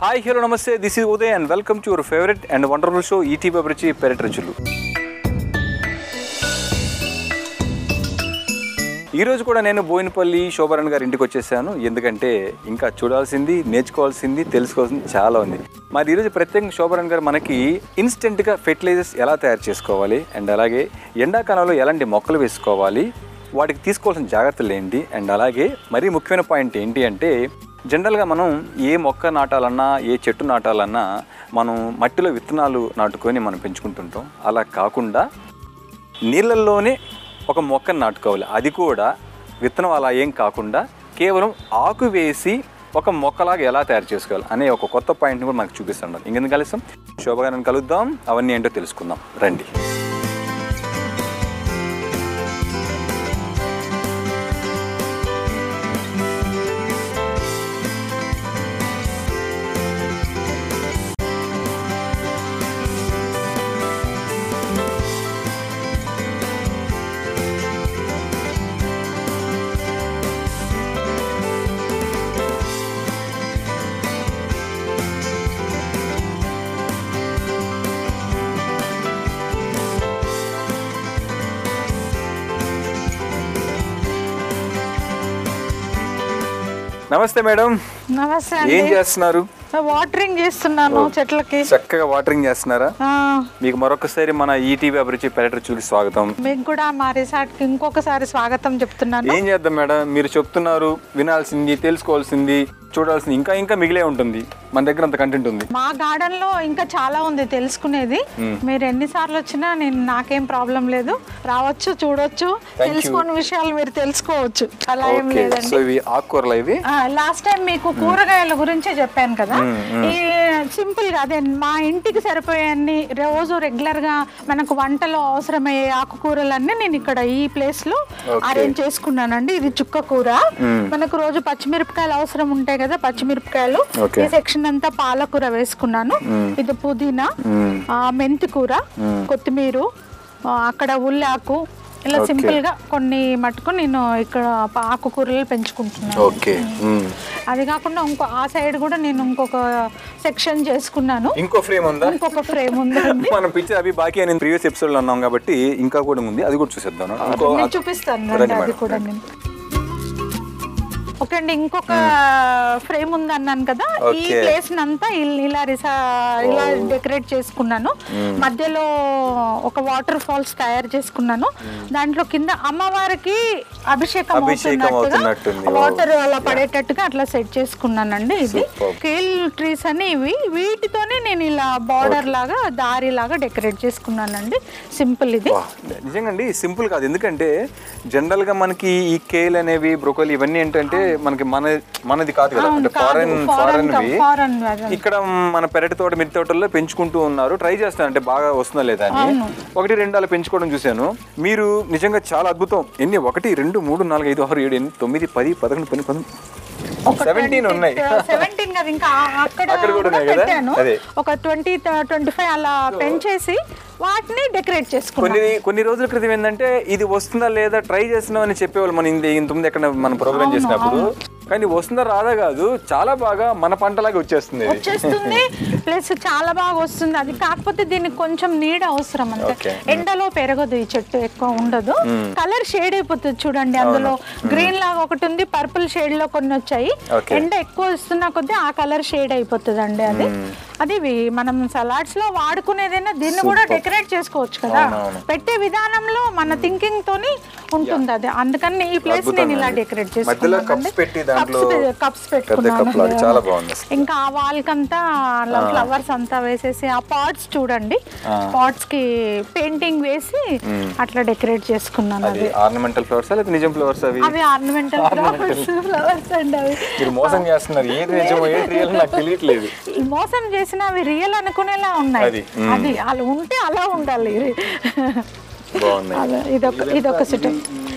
Hi hello నమస్తే this is Uday and welcome to your favourite and wonderful show ET Abhiruchi పెరటి రుచులు ఈరోజు కూడా నేను బోయినపల్లి శోభరణ్ గారి ఇంటికి వచ్చేసాను ఎందుకంటే ఇంకా చూడాల్సింది నేర్చుకోవాల్సింది తెలుసుకోవాల్సింది చాలా ఉంది మరి ఈరోజు ప్రత్యేకంగా శోభరణ్ గారు మనకి ఇన్స్టెంట్గా ఫెర్టిలైజర్స్ ఎలా తయారు చేసుకోవాలి అండ్ అలాగే ఎండాకాలంలో ఎలాంటి మొక్కలు వేసుకోవాలి వాటికి తీసుకోవాల్సిన జాగ్రత్తలు ఏంటి అండ్ అలాగే మరీ ముఖ్యమైన పాయింట్ ఏంటి అంటే జనరల్గా మనం ఏ మొక్క నాటాలన్నా ఏ చెట్టు నాటాలన్నా మనం మట్టిలో విత్తనాలు నాటుకొని మనం పెంచుకుంటుంటాం అలా కాకుండా నీళ్ళల్లోనే ఒక మొక్కను నాటుకోవాలి అది కూడా విత్తనం అలా ఏం కాకుండా కేవలం ఆకు వేసి ఒక మొక్కలాగా ఎలా తయారు చేసుకోవాలి అనే ఒక కొత్త పాయింట్ని కూడా మనకు చూపిస్తున్నాం ఇంకెందుకు కలిసాం శోభగారిని కలుద్దాం అవన్నీ ఏంటో తెలుసుకుందాం రండి నమస్తే మేడం నమస్తే ఏం అండి చేస్తున్నారు వాటరింగ్ చేస్తున్నాను చెట్లకి చక్కగా వాటరింగ్ చేస్తున్నారా ఆ, మీకు మరొకసారి మన ఈటీవీ అభిరుచి పర్యటనకి స్వాగతం మీకు కూడా మా రిసార్ట్కి ఇంకొకసారి స్వాగతం చెప్తున్నాను ఏం చేద్దాం మేడం మీరు చెప్తున్నారు వినాల్సింది తెలుసుకోవాల్సింది చూడాల్సింది ఇంకా ఇంకా మిగిలే ఉంటుంది మన దగ్గర అంత కంటెంట్ ఉంది మా గార్డెన్ లో ఇంకా చాలా ఉంది తెలుసుకునేది మీరు ఎన్నిసార్లు వచ్చినా నేను నాకేం ప్రాబ్లం లేదు రావచ్చు చూడొచ్చు you. తెలుసుకోని విషయాలు మీరు తెలుసుకోవచ్చు అలా ఏం ఓకే లేదండి సో ఇవి ఆకుకూరలు ఇవి లాస్ట్ టైం మీకు కూరగాయల గురించే చెప్పాను కదా ఈ సింపుల్ గా అదే మా ఇంటికి సరిపోయే అన్ని రోజు రెగ్యులర్ గా మనకు వంటలో అవసరమయ్యే ఆకుకూరలన్నీ నేను ఇక్కడ ఈ ప్లేస్ లో Okay. అరేంజ్ చేసుకున్నానండి ఇది చుక్క కూర మనకు రోజు పచ్చిమిరపకాయలు అవసరం ఉంటాయి కదా పచ్చిమిరపకాయలు Okay. ఈ సెక్షన్ అంతా పాలకూర వేసుకున్నాను ఇది పుదీనా ఆ, మెంతి కూర కొత్తిమీర ఆ, అక్కడ ఉల్లాకు ఇలా Okay. సింపుల్ గా కొన్ని మటుకు నేను ఇక్కడ ప- ఆకుకూరలు పెంచుకుంటున్నాను ఓకే మ్మ్. అది కాకుండా ఇంకో ఆ సైడ్ కూడా నేను ఇంకొక సెక్షన్ చేసుకున్నాను ఇంకో ఫ్రేమ్ ఉందా ఇంకొక ఫ్రేమ్ ఉందండి మనం పిక్చర్ అవి బాకీ అని ప్రీవియస్ ఎపిసోడ్ లో ఉన్నాం కాబట్టి ఇంకా కూడా ఉంది అది కూడా చూసేద్దాం ఇంకో నేను చూపిస్తాను రండి రండి అది మేడం, కూడా నేను ఓకే అండి ఇంకొక ఫ్రేమ్ ఉంది అన్నాను కదా ఈ Okay. ప్లేస్ అంతా ఇల్- ఇలా రిసా ఇలా డెకరేట్ చేసుకున్నాను మధ్యలో ఒక వాటర్ ఫాల్స్ తయారు చేసుకున్నాను దాంట్లో కింద అమ్మవారికి అభిషేకం అభిషేకం అవుతున్నట్టుంది. అవుతున్నట్టుగా వాటర్ అలా పడేటట్టుగా అట్లా సెట్ చేసుకున్నానండి ఇది Superb. కేల్ ట్రీస్ అని ఇవి వీటితోనే నేను ఇలా బార్డర్ లాగా దారి లాగా డెకరేట్ చేసుకున్నానండి సింపుల్ ఇది వా, నిజంగా అండి సింపుల్ కాదు ఎందుకంటే జనరల్ గా మనకి ఈ కేల్ అనేవి బ్రోకోలి ఇవన్నీ ఏంటంటే మనకి మన మనది కాదు కదా అంటే ఫారెన్ ఫారెన్ వి ఫారెన్ ఇక్కడ మన పెరటి తోట మిరటి తోటల్లో పెంచుకుంటూ ఉన్నారు ట్రై చేస్తాను అంటే బాగా వస్తుందా లేదా అని ఒకటి రెండు అలా పెంచుకోవడం చూశాను మీరు నిజంగా చాలా అద్భుతం ఎన్ని ఒకటి రెండు మూడు నాలుగు ఐదు ఆరు ఏడు ఎనిమిది తొమ్మిది పది పదకొండు పన్నెండు పదకొండు సెవెంటీన్ ఉన్నాయి సెవెంటీన్ కదా ఇంకా అక్కడ అక్కడ కూడా కూడా ఉన్నాయి కదా? పెట్టాను అదే. ఒక ట్వంటీ ట్వంటీ ఫైవ్ అలా పెంచేసి వాటిని డెకరేట్ చేసుకున్నాను కొన్ని కొన్ని రోజుల క్రితం ఏంటంటే ఇది వస్తుందా లేదా ట్రై చేస్తున్నాం అని చెప్పేవాళ్ళు మన ఇంత ఇంత ముందు ఎక్కడ మనం ప్రోగ్రామ్ చేసినప్పుడు కానీ వస్తుందా రాదా కాదు చాలా బాగా మన పంటలాగా వచ్చేస్తుంది ఇది. వచ్చేస్తుంది ప్లస్ చాలా బాగా వస్తుంది అది కాకపోతే దీనికి కొంచెం నీడ అవసరం అంతే Okay. ఎండలో పెరగదు ఈ చెట్టు ఎక్కువ ఉండదు కలర్ షేడ్ అయిపోతుంది చూడండి అందులో గ్రీన్ లాగా ఒకటి ఉంది పర్పుల్ షేడ్ లో కొన్ని వచ్చాయి Okay. ఎండ ఎక్కువ వస్తున్న కొద్దీ ఆ కలర్ షేడ్ అయిపోతుంది అండి అది అది వి- మనం సలాడ్స్ లో వాడుకునేదైనా దీన్ని కూడా డెకరేట్ చేసుకోవచ్చు కదా అవునవును. పెట్టే విధానంలో మన థింకింగ్ తోని ఉంటుంది అది అందుకని ఈ ప్లేస్ నేను ఇలా డెకరేట్ మధ్యలో కప్స్ పెట్టి దాంట్లో కప్స్ పెద్ద కప్ లాగా చాలా బాగుంది అసలు. ఇంకా ఆ వాల్ కంతా ఫ్లవర్స్ అంతా వేసేసి ఆ పాట్స్ చూడండి పాట్స్ కి పెయింటింగ్ వేసి అట్లా డెకరేట్ చేసుకున్నాను అది అది ఆర్నమెంటల్ ఫ్లవర్స్ లేదా నిజం ఫ్లవర్స్ అవి అవి ఆర్నమెంటల్ ఫ్లవర్స్ ఫ్లవర్స్ అండి అవి మీరు మోసం చేస్తున్నారు ఏది నిజమో ఏది రియల్ నాకు తెలియట్లేదు మోసం చేసిన అవి రియల్ అనుకునేలా ఉన్నాయి అది, అది అలా ఉంటే అలా ఉండాలి బాగున్నాయి అదే, ఇదొక ఇదొక సెట్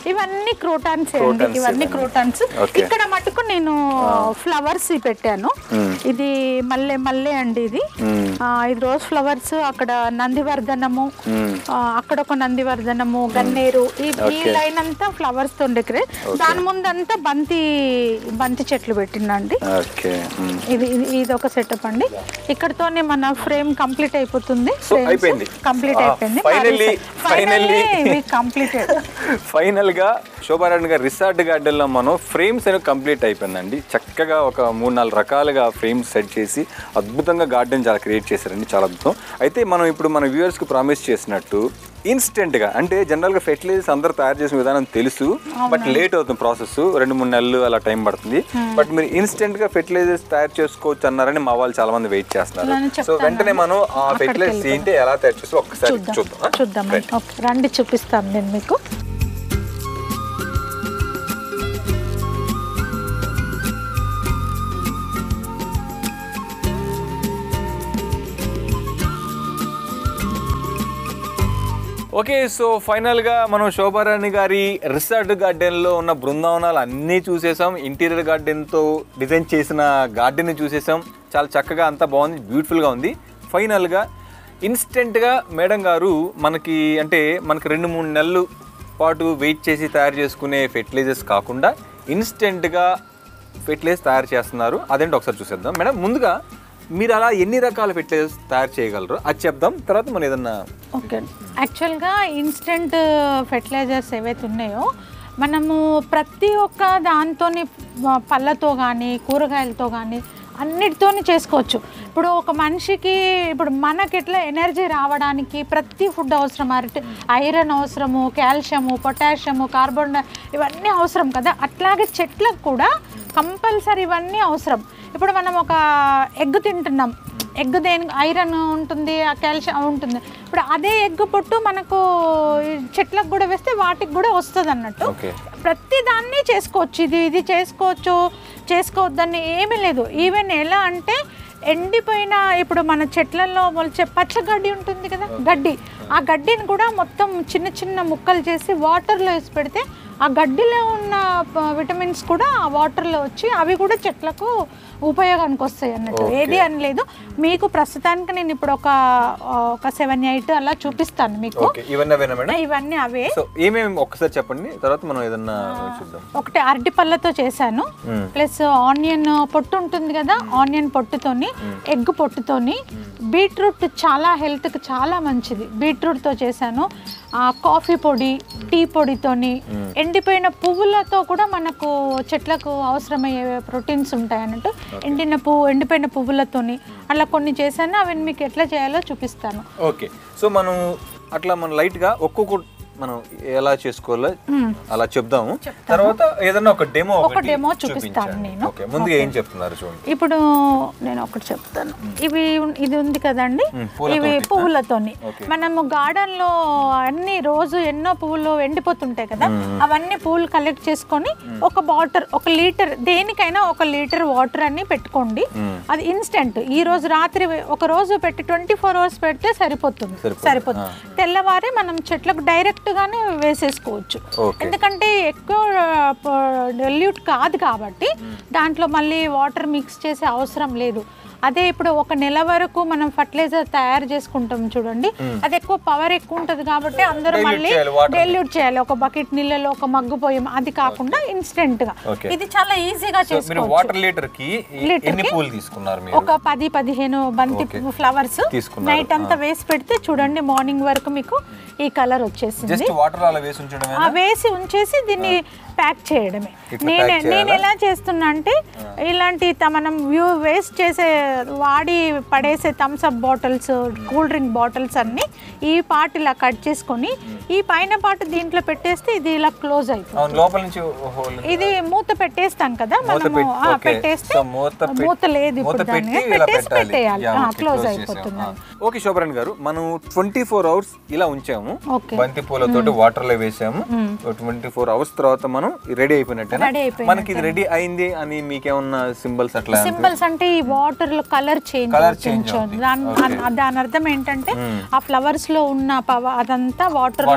ఇవన్నీ క్రోటాన్స్ అండి Crotons ఇవన్నీ ఇవన్నీ. Crotons Okay. ఇక్కడ మటుకు నేను ఫ్లవర్స్ పెట్టాను ఇది మల్లె మల్లె అండి ఇది మ్మ్. ఆ, ఇది రోజ్ ఫ్లవర్స్ అక్కడ నందివర్ధనము మ్మ్. ఆ, అక్కడ ఒక నందివర్ధనము గన్నేరు ఈ ఈ Okay. లైన్ అంతా ఫ్లవర్స్ తో డెకరేట్ దాని ముందంతా బంతి బంతి చెట్లు పెట్టిండండి ఓకే మ్మ్. ఇది ఇది ఇది ఒక సెటప్ అండి ఇక్కడతోనే మన ఫ్రేమ్ కంప్లీట్ అయిపోతుంది So, అయిపోయింది. కంప్లీట్ Ah, అయిపోయింది finally, finally. ఇది కంప్లీటెడ్ ఫైనల్ గా శోభారాణి గారు రిసార్ట్ గార్డెన్ లో మనం ఫ్రేమ్స్ అనేవి కంప్లీట్ అయిపోయిందండి చక్కగా ఒక మూడు నాలుగు రకాలుగా ఫ్రేమ్స్ సెట్ చేసి అద్భుతంగా గార్డెన్ చాలా క్రియేట్ చేశారండి చాలా అద్భుతం అయితే మనం ఇప్పుడు మన వ్యూవర్స్ కి ప్రామిస్ చేసినట్టు ఇన్స్టెంట్ గా అంటే జనరల్ గా ఫెర్టిలైజర్స్ అందరూ తయారు చేసిన విధానం తెలుసు బట్ లేట్ అవుతుంది ప్రాసెస్ రెండు మూడు నెలలు అలా టైం పడుతుంది బట్ మీరు ఇన్స్టెంట్ గా ఫెర్టిలైజర్స్ తయారు చేసుకోవచ్చు అన్నారని మా వాళ్ళు చాలా మంది వెయిట్ చేస్తున్నారు నేను సో చెప్తాను. వెంటనే మనం ఆ అక్కడికి ఫెర్టిలైజర్స్ ఏంటి ఎలా తయారు చేసి ఒక్కసారి చూద్దాం చూద్దాం ఆ? చూద్దాం Right. ఓకే రండి చూపిస్తాను నేను మీకు ఓకే సో ఫైనల్గా మనం శోభారాణి గారి రిసార్ట్ గార్డెన్లో ఉన్న బృందావనాలు అన్నీ చూసేసాం ఇంటీరియర్ గార్డెన్తో డిజైన్ చేసిన గార్డెన్ని చూసేసాం చాలా చక్కగా అంతా బాగుంది బ్యూటిఫుల్గా ఉంది ఫైనల్గా ఇన్స్టెంట్గా మేడం గారు మనకి అంటే మనకి రెండు మూడు నెలలు పాటు వెయిట్ చేసి తయారు చేసుకునే ఫెర్టిలైజర్స్ కాకుండా ఇన్స్టెంట్గా ఫెర్టిలైజర్స్ తయారు చేస్తున్నారు అదేంటి ఒకసారి చూసేద్దాం మేడం ముందుగా మీరు అలా ఎన్ని రకాల ఫెర్టిలైజర్స్ తయారు చేయగలరు అది చెప్దాం తర్వాత మనం ఏదన్నా ఓకే యాక్చువల్గా ఇన్స్టెంట్ ఫెర్టిలైజర్స్ ఏవైతే ఉన్నాయో మనము ప్రతి ఒక్క దాంతోని పళ్ళతో కానీ కూరగాయలతో కానీ అన్నిటితోని చేసుకోవచ్చు ఇప్పుడు ఒక మనిషికి ఇప్పుడు మనకి ఎట్లా ఎనర్జీ రావడానికి ప్రతి ఫుడ్ అవసరం అరటి ఐరన్ అవసరము కాల్షియము పొటాషియము కార్బన్ డై- ఇవన్నీ అవసరం కదా అట్లాగే చెట్లకు కూడా కంపల్సరీ ఇవన్నీ అవసరం ఇప్పుడు మనం ఒక ఎగ్ తింటున్నాం ఎగ్ దేని ఐరన్ ఉంటుంది ఆ కాల్షియం ఉంటుంది ఇప్పుడు అదే ఎగ్ పొట్టు మనకు ఈ చెట్లకు కూడా వేస్తే వాటికి కూడా వస్తుంది అన్నట్టు ఓకే ప్రతి దాన్ని చేసుకోవచ్చు ఇది ఇది చేసుకోవచ్చు చేసుకోవద్దని ఏమీ లేదు ఈవెన్ ఎలా అంటే ఎండిపోయిన ఇప్పుడు మన చెట్లలో మొలిచే పచ్చగడ్డి ఉంటుంది కదా గడ్డి ఆ గడ్డిని కూడా మొత్తం చిన్న చిన్న ముక్కలు చేసి వాటర్లో వేసి పెడితే ఆ గడ్డిలో ఉన్న ప- విటమిన్స్ కూడా ఆ వాటర్లో వచ్చి అవి కూడా చెట్లకు ఉపయోగానికి వస్తాయి అన్నట్టు Okay. ఏది అని లేదు మీకు ప్రస్తుతానికి నేను ఇప్పుడు ఒక ఒక సెవెన్ ఎయిట్ అలా చూపిస్తాను మీకు ఓకే ఇవన్నీ అవేనా మేడం ఇవన్నీ అవే సో ఏమేమి ఒక్కసారి చెప్పండి తర్వాత మనం ఏదన్నా చూద్దాం ఒకటి అరటి పళ్ళతో చేశాను మ్మ్. ప్లస్ ఆనియన్ పొట్టు ఉంటుంది కదా ఆనియన్ పొట్టుతోని ఎగ్ పొట్టుతోని బీట్రూట్ చాలా హెల్త్కి చాలా మంచిది బీట్రూట్తో చేశాను ఆ, కాఫీ పొడి టీ పొడితోని ఎండిపోయిన పువ్వులతో కూడా మనకు చెట్లకు అవసరమయ్యే ప్రోటీన్స్ ఉంటాయి అన్నట్టు ఎండిన పువ్వు ఎండిపోయిన పువ్వులతోని అలా కొన్ని చేశాను అవి మీకు ఎట్లా చేయాలో చూపిస్తాను ఓకే సో మనం అట్లా మనం లైట్ గా ఒక్కొక్క మనం ఎలా చేసుకోవాలో అలా చెప్దాము తర్వాత ఏదన్నా ఒక డెమో ఒక demo చూపిస్తాను నేను. ఓకే ముందుగా ఏం చెప్తున్నారు చూడండి ఇప్పుడు నేను ఒకటి చెప్తాను ఇవి ఉన్- ఇది ఉంది కదండి మ్మ్, పూలతోటి. ఇవి పువ్వులతోని ఓకే. మనము గార్డెన్ లో అన్ని రోజు ఎన్నో పువ్వులు ఎండిపోతుంటాయి కదా అవన్నీ పువ్వులు కలెక్ట్ చేసుకొని ఒక వాటర్ ఒక లీటర్ దేనికైనా ఒక లీటర్ వాటర్ అని పెట్టుకోండి అది ఇన్స్టెంట్ ఈ రోజు రాత్రి వే- ఒక రోజు పెట్టి ట్వంటీ ఫోర్ అవర్స్ పెడితే సరిపోతుంది సరిపోతుంది. సరిపోతుంది తెల్లవారి మనం చెట్లకు డైరెక్ట్ గానే వేసేసుకోవచ్చు ఓకే. ఎందుకంటే ఎక్కువ డెల్యూట్ కాదు కాబట్టి దాంట్లో మళ్ళీ వాటర్ మిక్స్ చేసే అవసరం లేదు అదే ఇప్పుడు ఒక నెల వరకు మనం ఫర్టిలైజర్ తయారు చేసుకుంటాం చూడండి అది ఎక్కువ పవర్ ఎక్కువ ఉంటుంది కాబట్టి అందరూ Dilute మళ్ళీ చేయాలి, water డెల్యూట్ చేయాలి ఒక బకెట్ నీళ్ళలో ఒక మగ్గు పోయం అది కాకుండా ఇన్స్టెంట్ గా Okay. ఇది చాలా ఈజీగా సో మీరు చేసుకోవచ్చు వాటర్ లీటర్ కి Liter ఎన్ని కి పూలు తీసుకున్నారు మీరు ఒక పది పదిహేను బంతి ఫ్లవర్స్ తీసుకున్నారు. నైట్ అంతా వేసి పెడితే చూడండి మార్నింగ్ వరకు మీకు ఈ కలర్ వచ్చేసింది జస్ట్ వాటర్ అలా వేసి ఉంచడమే ఆ వేసి ఉంచేసి దీన్ని ప్యాక్ చేయడమే ఇట్లా నేను pack నేను చేయాలా? ఎలా చేస్తున్నా అంటే ఇలాంటి త- మనం వ్యూ వేస్ట్ చేసే వాడి పడేసే Thums Up bottles cool drink bottles అన్ని ఈ పార్ట్ ఇలా కట్ చేసుకొని ఈ పైన పార్ట్ దీంట్లో పెట్టేస్తే ఇది ఇలా క్లోజ్ అయిపోతుంది అవును లోపల నుంచి హోల్ ఇది మూత పెట్టేస్తాం కదా మూత మనము పెట్టి- ఆ, ఓకే. పెట్టేస్తే సో మూత పెట్టి- మూత లేదు మూత ఇప్పుడు పెట్టి దాన్ని ఇలా పెట్టేసి పెట్టాలి. పెట్టేయాలి యా, ఓకే, క్లోజ్ close అయిపోతుంది చేసాం. ఆ. ఓకే శోభరణ్ గారు మనం ట్వంటీ ఫోర్ అవర్స్ ఇలా ఉంచాము ఓకే. బంతి పూలతోటి వాటర్ లో వేసాము ట్వంటీ ఫోర్ అవర్స్ తర్వాత మనం రెడీ అయిపోయినట్టే Ready అయిపోయినట్టే. మనకి ఇది రెడీ అయింది అని మీకేమన్నా సింబల్స్ అట్లా సింబల్స్ అంటే ఈ వాటర్ లో కలర్ చేంజ్ Colour అవుతుంది change అవుతుంది. దాని Okay. అన్- దాని అర్థం ఏంటంటే ఆ ఫ్లవర్స్ లో ఉన్న పవ అదంతా వాటర్ లో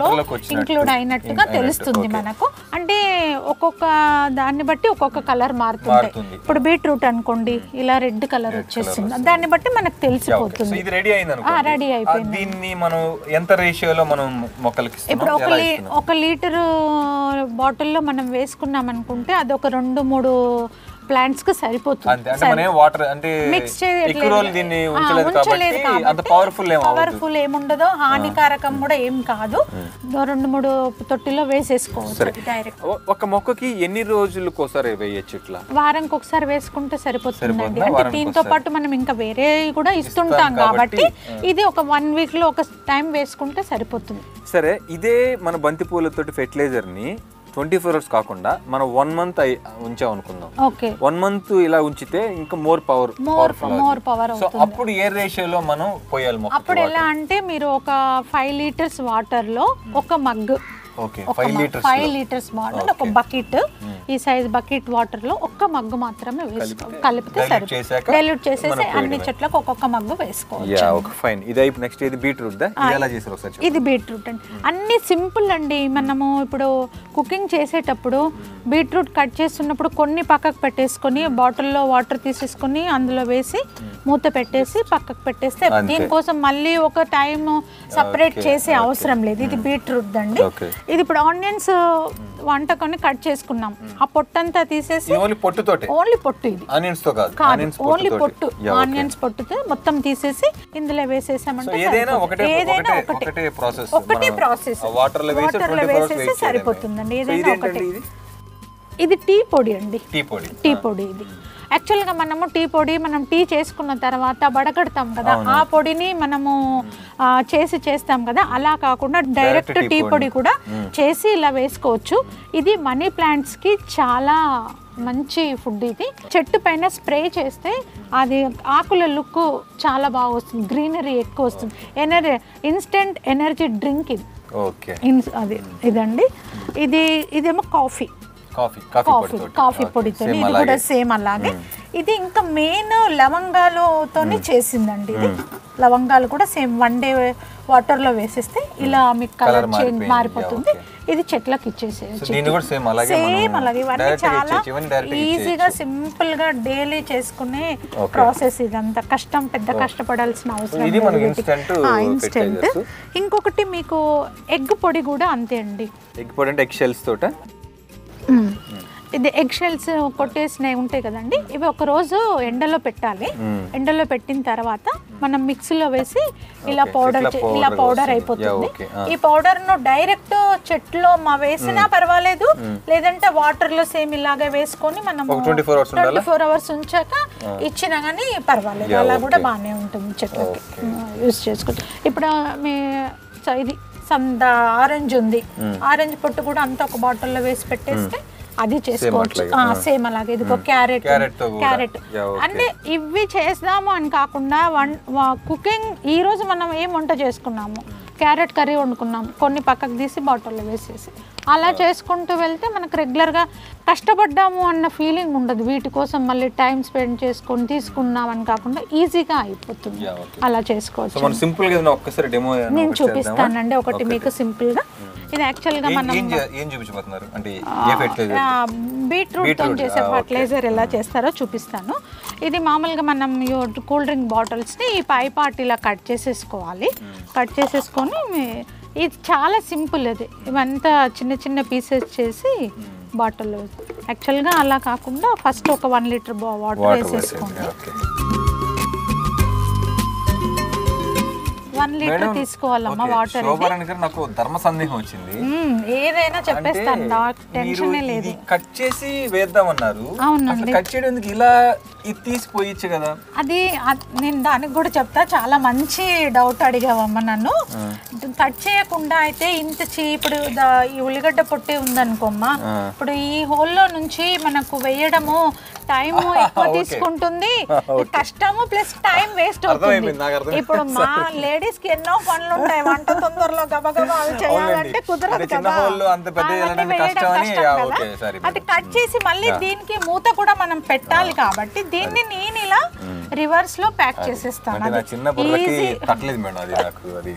వాటర్లోకి వచ్చినట్టు. ఇంక్లూడ్ అయినట్టుగా అయినట్టు, తెలుస్తుంది okay. మనకు అంటే ఒక్కొక్క దాన్ని బట్టి ఒక్కొక్క కలర్ మారుతుంటాయి మారుతుంది. ఇప్పుడు బీట్రూట్ అనుకోండి ఇలా రెడ్ కలర్ వచ్చేస్తుంది దాన్ని బట్టి మనకు సో తెలిసిపోతుంది ఇది రెడీ అయింది అనుకో రెడీ అయిపోయింది దీన్ని మనం ఎంత రేషియోలో మనం మొక్కలకి ఇప్పుడు ఇస్తున్నాం ఒక ఎలా లీ ఇస్తున్నాం ఒక లీటర్ బాటిల్లో మనం వేసుకున్నాం అనుకుంటే అది ఒక రెండు మూడు ప్లాంట్స్ కి సరిపోతుంది అంతే అంటే మనం వాటర్ అంటే మిక్స్ ఎక్కువ రోజులు దీన్ని ఉంచలేదు కాబట్టి అంత పవర్ఫుల్ ఏం అవ్వదు పవర్ఫుల్ ఏముండదో హానికారకం కూడా ఏం కాదు రెండు మూడు తొట్టిలో వేసేసుకోవచ్చు డైరెక్ట్ ఒ- ఒక మొక్కకి ఎన్ని రోజులకు ఒకసారి వేయచ్చు ఇట్లా వారానికి ఒకసారి వేసుకుంటే సరిపోతుందండి సరిపోతుందా? అంటే వారానికి దీంతో పాటు మనం ఇంకా వేరే కూడా ఇస్తుంటాం కాబట్టి ఇది ఒక వన్ వీక్ లో ఒక టైం వేసుకుంటే సరిపోతుంది సరే ఇదే మన బంతి పూలతోటి ఫెర్టిలైజర్ ని ట్వంటీ ఫోర్ అవర్స్ కాకుండా మనం వన్ మంత్ ఉంచాం అనుకుందాం ఓకే వన్ మంత్ ఇలా ఉంచితే ఇంకా more power more more power so అప్పుడు ఏ రేషియోలో మనం పోయాలి మొక్క అప్పుడు ఎలా అంటే మీరు ఒక ఫైవ్ లీటర్స్ వాటర్ లో ఒక మగ్ ఓకే ఒక five litres five litres water ఒక బకెట్ ఈ సైజ్ బకెట్ వాటర్ లో ఒక్క మగ్గు మాత్రమే వేసుకో కలిపితే dilute సరిపోతుంది చేశాక డైల్యూట్ చేసేసి అన్ని చెట్లకు ఒక్కొక్క మగ్గు వేసుకోవాలి యా ఓకే ఫైన్ ఇది అయిపోయి నెక్స్ట్ ఇది బీట్రూట్ దా ఇది ఎలా చేసారు ఒకసారి చెప్పండి. ఇది బీట్రూట్ అండి అన్ని సింపుల్ అండి మనము ఇప్పుడు కుకింగ్ చేసేటప్పుడు బీట్రూట్ కట్ చేస్తున్నప్పుడు కొన్ని పక్కకు పెట్టేసుకొని బాటిల్లో వాటర్ తీసేసుకొని అందులో వేసి మూత పెట్టేసి పక్కకు పెట్టేస్తే అంతే. దీనికోసం మళ్ళీ ఒక టైం సపరేట్ చేసే అవసరం లేదు ఇది బీట్రూట్ అండి ఓకే ఇది ఇప్పుడు ఆనియన్స్ వంటకొని కట్ చేసుకున్నాం ఆ పొట్టంతా తీసేసి ఇది ఓన్లీ పొట్టుతోటే ఓన్లీ పొట్టు ఇది ఆనియన్స్ తో కాదు కాదు ఆనియన్స్ ఓన్లీ పొట్టు పొట్టుతోటి Yeah, okay. ఆనియన్స్ పొట్టుతో మొత్తం తీసేసి ఇందులో సో వేసేసామంటే ఏదైనా సరిపోతుంది. ఒకటే ఏదైనా ఒకటే ఒకటే ఒకటే ప్రాసెస్ ఒకటే ప్రాసెస్ వాటర్ లో వేసి వాటర్ లో 24 hours వేసేసి wait సరిపోతుందండి చేయడమే. సో ఏదైనా ఒకటి ఇదేంటండి ఇది ఇది టీ పొడి అండి టీ పొడి టీ పొడి ఇది యాక్చువల్గా మనము టీ పొడి మనం టీ చేసుకున్న తర్వాత బడగడతాం కదా ఆ పొడిని మనము ఆ, చేసి చేస్తాం కదా అలా కాకుండా డైరెక్ట్ టీ టీ పొడి కూడా చేసి ఇలా వేసుకోవచ్చు ఇది మనీ ప్లాంట్స్కి చాలా మంచి ఫుడ్ ఇది చెట్టు పైన స్ప్రే చేస్తే అది ఆకుల లుక్ చాలా బాగా వస్తుంది గ్రీనరీ ఎక్కువ వస్తుంది ఎనర్జీ ఇన్స్టెంట్ ఎనర్జీ డ్రింక్ ఇది ఓకే ఇన్స్ అది ఇదండి ఇది ఇదేమో కాఫీ కాఫీ కాఫీ కాఫీ పొడి కాఫీ పొడితో ఇది కూడా సేమ్ అలాగే ఇది ఇంకా మెయిన్ లవంగాలతోనే చేసిందండి ఇది లవంగాలు కూడా సేమ్ వన్ డే వాటర్ లో వేసేస్తే ఇలా మీకు కలర్ చేంజ్ మారిపోయింది. మారిపోతుంది Yeah, ఇది చెట్లకు సో ఇచ్చేసేయచ్చు దీన్ని కూడా సేమ్ అలాగే సేమ్ మనం అలాగే ఇవన్నీ direct గా చాలా ఇచ్చేయచ్చు. ఇవన్నీ direct గా ఈజీగా సింపుల్ గా డైలీ చేసుకునే ప్రాసెస్ ఇదంతా కష్టం పెద్ద కష్టపడాల్సిన అవసరం ఇది మనకి లేదు instant ఇన్స్టెంట్ fertilizers. ఇంకొకటి మీకు ఎగ్ పొడి కూడా అంతే అండి ఎగ్ పొడి అంటే ఎగ్ షెల్స్ తోట మ్మ్. ఇది ఎగ్ షెల్స్ కొట్టేసినవి ఉంటాయి కదండి ఇవి ఒక రోజు ఎండలో పెట్టాలి ఎండలో పెట్టిన తర్వాత మనం మిక్సీలో వేసి ఇలా Okay, పౌడర్ ఇట్లా ఇలా powder పౌడర్ వస్తుంది. అయిపోతుంది Yeah, okay. Ah. ఈ పౌడర్ ను డైరెక్ట్ చెట్లో మా వేసినా పర్వాలేదు లేదంటే వాటర్ లో సేమ్ ఇలాగే వేసుకొని మనం ఒక 24 hours ఉండాలా? ట్వంటీ ఫోర్ అవర్స్ ఉంచాక ఇచ్చినా కానీ పర్వాలేదు Yeah, అలా కూడా okay. బాగానే ఉంటుంది చెట్లకి యూస్ చేసుకోవచ్చు ఇప్పుడు మీ స- ఇది సంద ఆరెంజ్ ఉంది ఆరెంజ్ పొట్టు కూడా అంతా ఒక బాటిల్లో వేసి పెట్టేస్తే అది చేసుకోవచ్చు అట్లాగే. సేమ్ అలాగే ఇది ఒక క్యారెట్ Carrot తో కూడా. Carrot Yeah, okay. అంటే ఇవి చేద్దాము అని కాకుండా వన్ కుకింగ్ ఈ రోజు మనం ఏం వంట చేసుకున్నాము క్యారెట్ కర్రీ వండుకున్నాం కొన్ని పక్కకు తీసి బాటిల్లో వేసేసి అలా చేసుకుంటూ వెళ్తే మనకు రెగ్యులర్గా కష్టపడ్డాము అన్న ఫీలింగ్ ఉండదు వీటి కోసం మళ్ళీ టైం స్పెండ్ చేసుకొని తీసుకున్నాం అని కాకుండా ఈజీగా అయిపోతుంది Yeah, okay. అలా సో చేసుకోవచ్చు మనం సింపుల్ గా ఏదైనా ఒక్కసారి డెమో నేను చూపిస్తానండి ఒకటి మీకు సింపుల్ గా ఇది యాక్చువల్ గా మనం ఏం చే- ఏం చూపించబోతున్నారు అంటే ఏ ఫెర్టిలైజర్ బీట్రూట్ తో Beetroot, చేసే ah, okay. ఫర్టిలైజర్ ఎలా చేస్తారో చూపిస్తాను ఇది మామూలుగా మనం కూల్ డ్రింక్ బాటిల్స్ని ఈ పై పార్ట్ ఇలా కట్ చేసేసుకోవాలి కట్ చేసేసుకొని ఇది చాలా సింపుల్ అది ఇవంతా చిన్న చిన్న పీసెస్ చేసి బాటిల్లో యాక్చువల్గా అలా కాకుండా ఫస్ట్ ఒక వన్ లీటర్ వాటర్ వాటర్ వేసేసుకోండి ఓకే వన్ లీటర్ తీసుకోవాలమ్మా వాటర్ శోభరణ్ గారు నాకు ధర్మ సందేహం వచ్చింది ఏదైనా చెప్పేస్తాను నాకు మీరు టెన్షనే లేదు ఇది కట్ చేసి వేద్దామన్నారు అవునండి. అసలు కట్ చేయడం ఎందుకు ఇలా ఇది తీసిపోయచ్చు కదా అది అద్- నేను దానికి కూడా చెప్తా చాలా మంచి డౌట్ అడిగావమ్మ నన్ను కట్ చేయకుండా అయితే ఇంత చీ ఇప్పుడు దా- ఈ ఉల్లిగడ్డ పొట్టి ఉందనుకోమ్మా ఇప్పుడు ఈ హోల్లో నుంచి మనకు వేయడము టైం ఎక్కువ తీసుకుంటుంది కష్టము ప్లస్ టైం వేస్ట్ అవుతుంది అర్థమైపోయింది, నాకు అర్థమైంది. ఇప్పుడు మా లేడీస్ కి ఎన్నో పనులు ఉంటాయి వంట తొందరలో గబగబా అవి చేయాలంటే అవునండి. కుదరదు అంటే చిన్న కదా హోల్లో అంత పెద్ద అవన్నీ చేయాలంటే వేయడం కష్టం అని, కష్టం యా, కదా. ఓకే, సరే అది కట్ చేసి మళ్ళీ దీనికి మూత కూడా మనం పెట్టాలి కాబట్టి దీన్ని నేను ఇలా రివర్స్ లో ప్యాక్ చేసేస్తాను అంటే నా అది చిన్న బుర్రకి easy. తట్టలేదు మేడం అది నాకు అది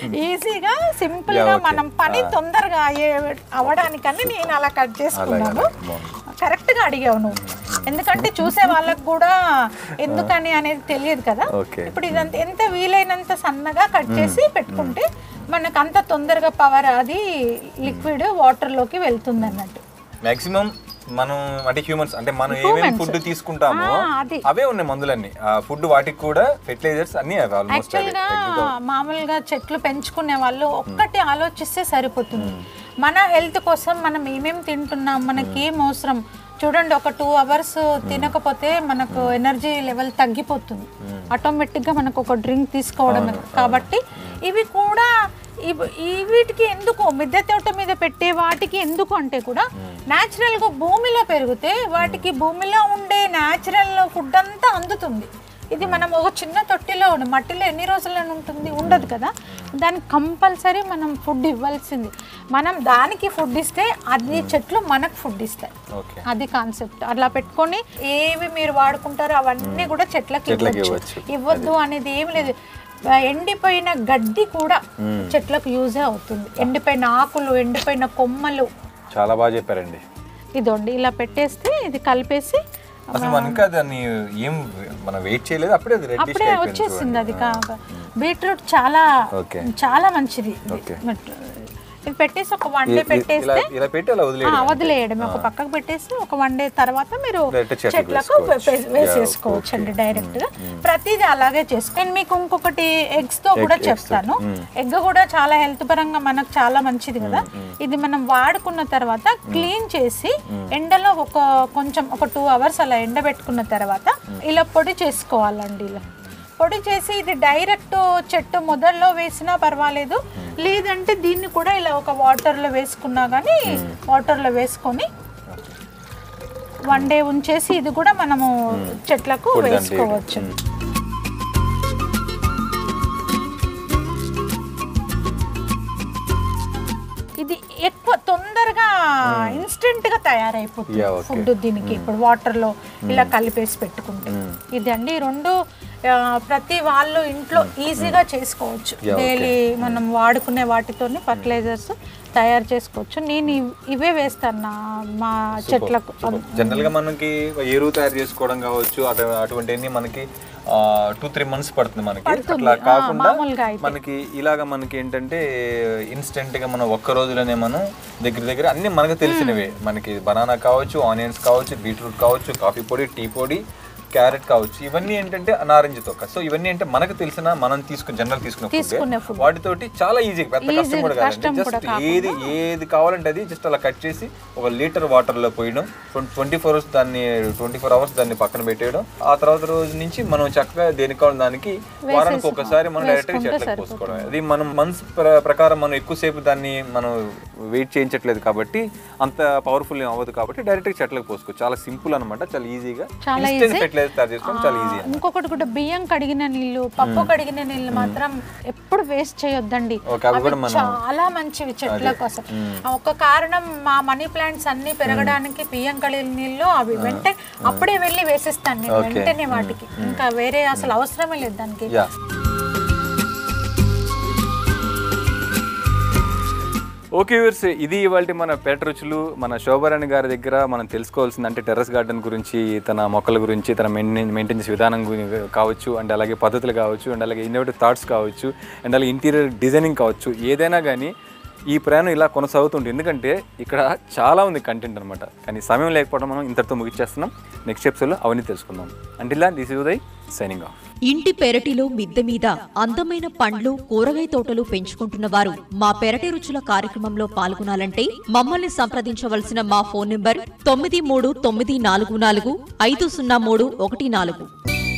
ఈజీగా సింపుల్ Yeah, గా okay. మనం పని తొందరగా అయ్యే అవడానికని నేను అలా కట్ చేసుకున్నాను అలాగే, బాగుంది. కరెక్ట్ గా అడిగావు నువ్వు ఎందుకంటే చూసే వాళ్ళకి కూడా ఎందుకని అనేది తెలియదు కదా Okay. ఇప్పుడు ఇదంతా ఎంత వీలైనంత సన్నగా కట్ చేసి పెట్టుకుంటే మనకు అంత తొందరగా పవర్ అది లిక్విడ్ వాటర్ లోకి వెళ్తుంది అన్నట్టు మాక్సిమం మనం అంటే హ్యూమన్స్ అంటే మనం ఏమేమి ఫుడ్ తీసుకుంటామో ఆ, అది. అవే ఉన్నాయి మందులన్నీ ఆ ఫుడ్ వాటికి కూడా ఫెర్టిలైజర్స్ అన్ని అవి ఆల్మోస్ట్ యాక్చువల్ గా మామూలుగా చెట్లు పెంచుకునే వాళ్ళు ఒక్కటి ఆలోచిస్తే సరిపోతుంది మన హెల్త్ కోసం మనం ఏమేమి తింటున్నాం మనకి ఏం అవసరం చూడండి ఒక టూ అవర్స్ తినకపోతే మనకు ఎనర్జీ లెవెల్ తగ్గిపోతుంది ఆటోమేటిక్ గా మనకు ఒక డ్రింక్ తీసుకోవడం కాబట్టి ఇవి కూడా ఇవి- ఈ వీటికి ఎందుకు మిద్దె తోట మీద పెట్టే వాటికి ఎందుకు అంటే కూడా natural గా భూమిలో పెరిగితే వాటికి భూమిలో ఉండే న్యాచురల్ ఫుడ్ అంతా అందుతుంది ఇది మనం ఒక చిన్న తొట్టిలో ఉన్న మట్టిలో ఎన్ని రోజులను ఉంటుంది ఉండదు కదా దానికి కంపల్సరీ మనం ఫుడ్ ఇవ్వాల్సింది మనం దానికి ఫుడ్ ఇస్తే అది చెట్లు మనకు ఫుడ్ ఇస్తాయి ఓకే అది కాన్సెప్ట్ అట్లా పెట్టుకొని ఏవి మీరు వాడుకుంటారో అవన్నీ కూడా చెట్లకి చెట్లకి ఇవ్వచ్చు ఇవ్వచ్చు. ఇవ్వద్దు అనేది ఏం లేదు ఆ, ఎండిపోయిన గడ్డి కూడా చెట్లకు యూజే అవుతుంది ఎండిపోయిన ఆకులు ఎండిపోయిన కొమ్మలు చాలా బాగా చెప్పారండి ఇదోండి ఇలా పెట్టేస్తే ఇది కలిపేసి అసలు మనం ఇంకా దాన్ని ఏం మనం వెయిట్ చేయలేదు అప్పుడే అది రెడ్డిష్ అప్పుడే వచ్చేసింది అది కాక బీట్రూట్ చాలా ఓకే. చాలా మంచిది ఇది. ఓకే. బట్ ఇది పెట్టేసి ఒక వన్ డే పెట్టేస్తే ఇలా ఇలా పెట్టి అలా ఆ, వదిలేదు వదిలేయడం ఒక పక్కకు పెట్టేసి ఒక వన్ డే తర్వాత మీరు Direct చెట్లకు చెట్లకు వేసుకోవచ్చు. వే- వేసేసుకోవచ్చు అండి డైరెక్ట్ గా ప్రతిదీ అలాగే చేసుకో నేను మీకు ఇంకొకటి ఎగ్స్ తో కూడా చెప్తాను ఎగ్ కూడా చాలా హెల్త్ పరంగా మనకు చాలా మంచిది కదా ఇది మనం వాడుకున్న తర్వాత క్లీన్ చేసి ఎండలో ఒక కొంచెం ఒక టూ అవర్స్ అలా ఎండబెట్టుకున్న తర్వాత ఇలా పొడి చేసుకోవాలండి ఇలా పొడి చేసి ఇది డైరెక్ట్ చెట్టు మొదల్లో వేసినా పర్వాలేదు లేదంటే దీన్ని కూడా ఇలా ఒక వాటర్లో వేసుకున్నా కానీ వాటర్లో వేసుకొని వన్ డే ఉంచేసి ఇది కూడా మనము చెట్లకు పొడి దాంట్లో వేసుకోవచ్చు ఇది ఎక్కువ తొందరగా ఇన్స్టెంట్ గా తయారైపోతుంది Yeah, okay. ఫుడ్ దీనికి ఇప్పుడు వాటర్ లో ఇలా కలిపేసి పెట్టుకుంటే ఇది అండి ఈ రెండు ఆ, ప్రతి వాళ్ళు ఇంట్లో ఈజీగా చేసుకోవచ్చు Yeah, okay. డైలీ మనం వాడుకునే వాటితోని ఫర్టిలైజర్స్ తయారు చేసుకోవచ్చు నేను ఇవ్- ఇవే వేస్తాను నా మా చెట్లకు జనరల్ గా మనకి ఎరువు తయారు చేసుకోవడం కావచ్చు అటు అటువంటివన్నీ మనకి టూ త్రీ మంత్స్ పడుతుంది మనకి అట్లా ఆ, కాకుండా మామూలుగా అయితే. మనకి ఇలాగ మనకి ఏంటంటే ఇన్స్టెంట్ గా మనం ఒక్క రోజులోనే మనం దగ్గర దగ్గర అన్ని మనకు తెలిసినవే మనకి బనానా కావచ్చు ఆనియన్స్ కావచ్చు బీట్రూట్ కావచ్చు కాఫీ పొడి టీ పొడి క్యారెట్ కావచ్చు ఇవన్నీ ఏంటంటే నారింజ తొక్క సో ఇవన్నీ అంటే మనకు తెలిసిన మనం తీసుకుని జనరల్ తీసుకునే తీసుకునే ఫుడ్ వాటితోటి చాలా ఈజీ పెద్ద కష్టం Easy, కూడా కష్టం కాదండి కూడా జస్ట్ ఏది ఏది కావాలంటే అది జస్ట్ అలా కట్ చేసి ఒక లీటర్ వాటర్ లో పోయడం ట్వంటీ ఫోర్ అవర్స్ దాన్ని ట్వంటీ ఫోర్ అవర్స్ దాన్ని పక్కన పెట్టేయడం ఆ తర్వాత రోజు నుంచి మనం చక్కగా దేనికి కావాలి దానికి వారానికి ఒకసారి మనం డైరెక్ట్ గా చెట్లకు పోసుకోవడం అది మనం మంత్స్ ప్రకారం మనం ఎక్కువసేపు దాన్ని మనం వెయిట్ చేయించట్లేదు కాబట్టి అంత పవర్ఫుల్ అవ్వదు కాబట్టి డైరెక్ట్ గా చెట్లకు పోసుకోవచ్చు చాలా సింపుల్ అనమాట చాలా ఈజీగా చాలా ఇన్స్టెంట్ easy. ఫెర్టిలైజర్ తయారు చేసుకోవడం చాలా ఈజీ ఇంకొకటి కూడా బియ్యం కడిగిన నీళ్లు పప్పు కడిగిన నీళ్లు మాత్రం ఎప్పుడు వేస్ట్ చేయొద్దండి ఓకే, అవి అవి కూడా మనం- చాలా మంచివి చెట్ల కోసం ఒక కారణం మా మనీ ప్లాంట్స్ అన్ని పెరగడానికి బియ్యం కడిగిన నీళ్లు అవి వెంటనే అప్పుడే వెళ్ళి వేసేస్తాను నేను ఓకే. వెంటనే వాటికి ఇంకా వేరే అసలు అవసరమే లేదు దానికి యా ఓకే వ్యూవర్స్ ఇది ఇవాళ మన పేట రుచులు మన శోభరాణి గారి దగ్గర మనం తెలుసుకోవాల్సింది అంటే టెర్రస్ గార్డెన్ గురించి తన మొక్కల గురించి తన మెయింటెనెన్స్ మెయింటెనెన్స్ విధానం గురి- కావచ్చు అండ్ అలాగే పద్ధతులు కావచ్చు అండ్ అలాగే ఇన్నోవేటివ్ థాట్స్ కావచ్చు అండ్ అలాగే ఇంటీరియర్ డిజైనింగ్ కావచ్చు ఏదైనా కానీ ఈ ప్రయాణం ఇలా కొనసాగుతుంది ఎందుకంటే ఇక్కడ చాలా ఉంది కంటెంట్ అనమాట కానీ సమయం లేకపోవడం మనం ఇంతటితో ముగిచ్చేస్తున్నాం నెక్స్ట్ ఎపిసోడ్లో అవన్నీ తెలుసుకుందాం అంటిలా this is Uday signing off ఇంటి పెరటిలో మిద్దె మీద అందమైన పండ్లు కూరగాయ తోటలు పెంచుకుంటున్న వారు మా పెరటి రుచుల కార్యక్రమంలో పాల్గొనాలంటే మమ్మల్ని సంప్రదించవలసిన మా ఫోన్ నంబర్ తొమ్మిది మూడు తొమ్మిది నాలుగు నాలుగు ఐదు సున్నా మూడు ఒకటి నాలుగు